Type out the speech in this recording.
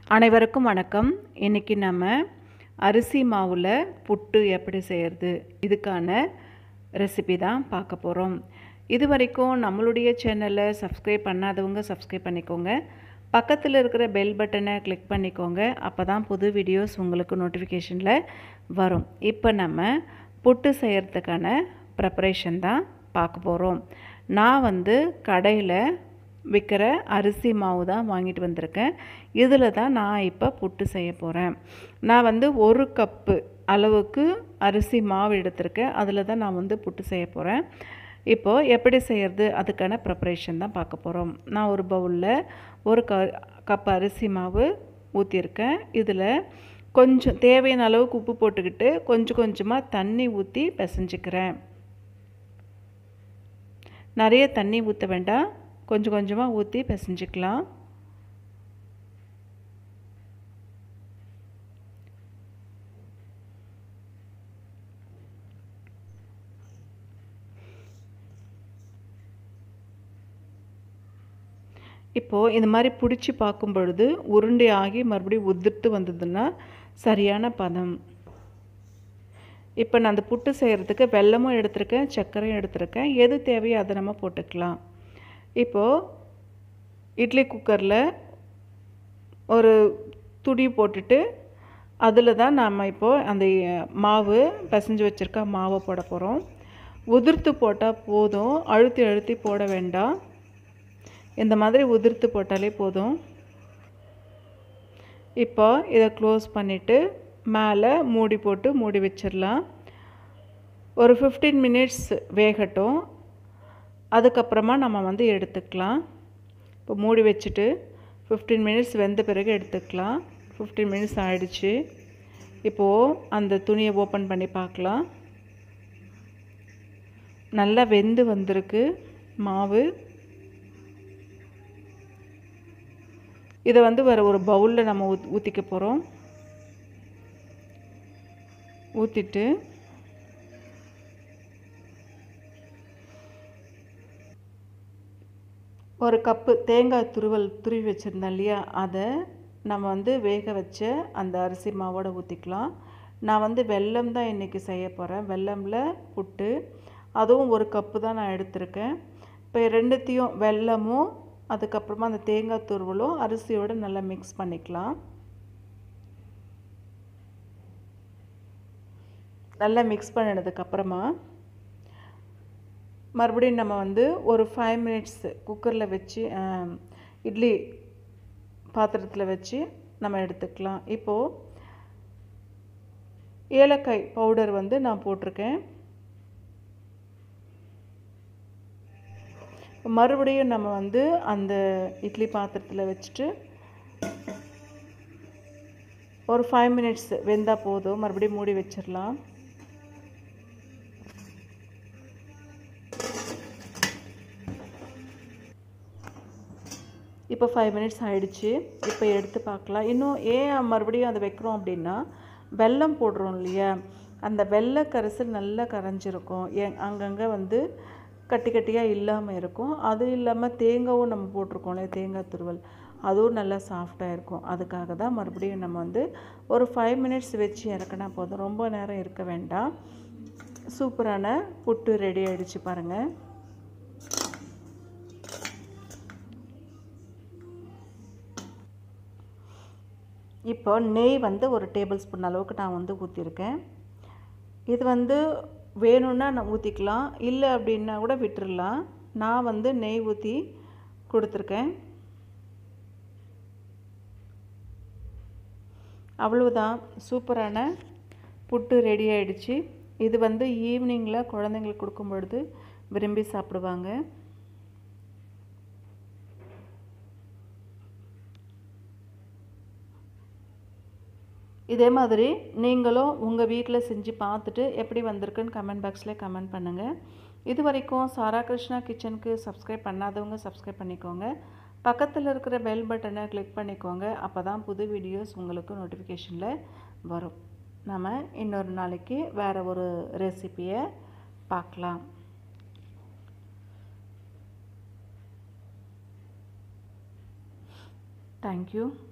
அனைவருக்கும் வணக்கம் இன்றைக்கி நம்ம அரிசி மாவில் புட்டு எப்படி செய்கிறது இதுக்கான ரெசிபி தான் பார்க்க போகிறோம் இது வரைக்கும் நம்மளுடைய சேனலை சப்ஸ்கிரைப் பண்ணாதவங்க சப்ஸ்கிரைப் பண்ணிக்கோங்க பக்கத்தில் இருக்கிற பெல் பட்டனை கிளிக் பண்ணிக்கோங்க அப்போ தான் புது வீடியோஸ் உங்களுக்கு நோட்டிஃபிகேஷனில் வரும் இப்போ நம்ம புட்டு செய்கிறதுக்கான ப்ரிப்பரேஷன் தான் பார்க்க போகிறோம் நான் வந்து கடையில் விற்கிற அரிசி மாவு தான் வாங்கிட்டு வந்திருக்கேன் இதில் தான் நான் இப்போ புட்டு செய்ய போகிறேன் நான் வந்து ஒரு கப்பு அளவுக்கு அரிசி மாவு எடுத்திருக்கேன் அதில் தான் நான் வந்து புட்டு செய்ய போகிறேன் இப்போது எப்படி செய்கிறது அதுக்கான ப்ரிப்பரேஷன் தான் பார்க்க போகிறோம் நான் ஒரு பவுலில் ஒரு க கப் அரிசி மாவு ஊற்றிருக்கேன் இதில் கொஞ்சம் தேவையான அளவுக்கு உப்பு போட்டுக்கிட்டு கொஞ்சம் கொஞ்சமாக தண்ணி ஊற்றி பிசைஞ்சிக்கிறேன் நிறைய தண்ணி ஊற்ற வேண்டாம் கொஞ்சம் கொஞ்சமாக ஊற்றி பிசைஞ்சிக்கலாம் இப்போது இந்த மாதிரி பிடிச்சி பார்க்கும் பொழுது உருண்டை ஆகி மறுபடியும் உதிர்த்து வந்ததுன்னா சரியான பதம் இப்போ நான் அந்த புட்டு செய்கிறதுக்கு வெல்லமும் எடுத்திருக்கேன் சர்க்கரையும் எடுத்திருக்கேன் எது தேவையோ அதை நம்ம போட்டுக்கலாம் இப்போது இட்லி குக்கரில் ஒரு துடி போட்டுட்டு அதில் தான் நம்ம இப்போது அந்த மாவு பிசைஞ்சு வச்சுருக்க மாவை போட போகிறோம் உதிர்த்து போட்டால் போதும் அழுத்தி அழுத்தி போட வேண்டாம் இந்த மாதிரி உதிர்த்து போட்டாலே போதும் இப்போ இதை க்ளோஸ் பண்ணிவிட்டு மேலே மூடி போட்டு மூடி வச்சிடலாம் ஒரு ஃபிஃப்டீன் மினிட்ஸ் வேகட்டும் அதுக்கப்புறமா நம்ம வந்து எடுத்துக்கலாம் இப்போ மூடி வச்சுட்டு ஃபிஃப்டீன் மினிட்ஸ் வெந்த பிறகு எடுத்துக்கலாம் ஃபிஃப்டீன் மினிட்ஸ் ஆயிடுச்சு இப்போது அந்த துணியை ஓப்பன் பண்ணி பார்க்கலாம் நல்லா வெந்து வந்திருக்கு மாவு இதை வந்து வேறு ஒரு பவுலில் நம்ம ஊத் ஊற்றிக்க போகிறோம் ஊற்றிட்டு ஒரு கப்பு தேங்காய் துருவல் துருவி வச்சுருந்தேன் இல்லையா அதை நம்ம வந்து வேக வச்ச அந்த அரிசி மாவோட ஊற்றிக்கலாம் நான் வந்து வெல்லம் தான் இன்றைக்கி செய்ய போகிறேன் வெல்லமில் புட்டு அதுவும் ஒரு கப்பு தான் நான் எடுத்திருக்கேன் இப்போ ரெண்டுத்தையும் வெல்லமும் அதுக்கப்புறமா அந்த தேங்காய் துருவலும் அரிசியோடு நல்லா மிக்ஸ் பண்ணிக்கலாம் நல்லா மிக்ஸ் பண்ணினதுக்கப்புறமா மறுபடியும் நம்ம வந்து ஒரு ஃபைவ் மினிட்ஸ் குக்கரில் வச்சு இட்லி பாத்திரத்தில் வச்சு நம்ம எடுத்துக்கலாம் இப்போது ஏலக்காய் பவுடர் வந்து நான் போட்டிருக்கேன் மறுபடியும் நம்ம வந்து அந்த இட்லி பாத்திரத்தில் வச்சுட்டு ஒரு ஃபைவ் மினிட்ஸ் வெந்தால் போதும் மறுபடியும் மூடி வச்சிடலாம் இப்போ ஃபைவ் மினிட்ஸ் ஆகிடுச்சு இப்போ எடுத்து பார்க்கலாம் இன்னும் ஏன் மறுபடியும் அதை வைக்கிறோம் அப்படின்னா வெல்லம் போடுறோம் இல்லையா அந்த வெள்ளை கரைசல் நல்லா கரைஞ்சிருக்கும் ஏன் அங்கங்கே வந்து கட்டி கட்டியாக இல்லாமல் இருக்கும் அது இல்லாமல் தேங்காவும் நம்ம போட்டிருக்கோம் இல்லையா தேங்காய் துருவல் அதுவும் நல்லா சாஃப்டாக இருக்கும் அதுக்காக தான் மறுபடியும் நம்ம வந்து ஒரு ஃபைவ் மினிட்ஸ் வச்சு இறக்கினா போதும் ரொம்ப நேரம் இருக்க வேண்டாம் சூப்பரான புட்டு ரெடி ஆகிடுச்சு பாருங்கள் இப்போ நெய் வந்து ஒரு டேபிள் ஸ்பூன் அளவுக்கு நான் வந்து ஊற்றிருக்கேன் இது வந்து வேணும்னா நான் ஊற்றிக்கலாம் இல்லை அப்படின்னா கூட விட்டுடலாம் நான் வந்து நெய் ஊற்றி கொடுத்துருக்கேன் அவ்வளவுதான் சூப்பரான புட்டு ரெடி ஆகிடுச்சு இது வந்து ஈவினிங்கில் குழந்தைங்களுக்கு கொடுக்கும் பொழுது விரும்பி சாப்பிடுவாங்க இதே மாதிரி நீங்களும் உங்கள் வீட்டில் செஞ்சு பார்த்துட்டு எப்படி வந்திருக்குன்னு கமெண்ட் பாக்ஸில் கமெண்ட் பண்ணுங்கள் இது வரைக்கும் சாரா கிருஷ்ணா கிச்சனுக்கு சப்ஸ்கிரைப் பண்ணாதவங்க சப்ஸ்கிரைப் பண்ணிக்கோங்க பக்கத்தில் இருக்கிற பெல் பட்டனை கிளிக் பண்ணிக்கோங்க அப்போ தான் புது வீடியோஸ் உங்களுக்கு நோட்டிஃபிகேஷனில் வரும் நம்ம இன்னொரு நாளைக்கு வேறு ஒரு ரெசிப்பியை பார்க்கலாம் தேங்க்யூ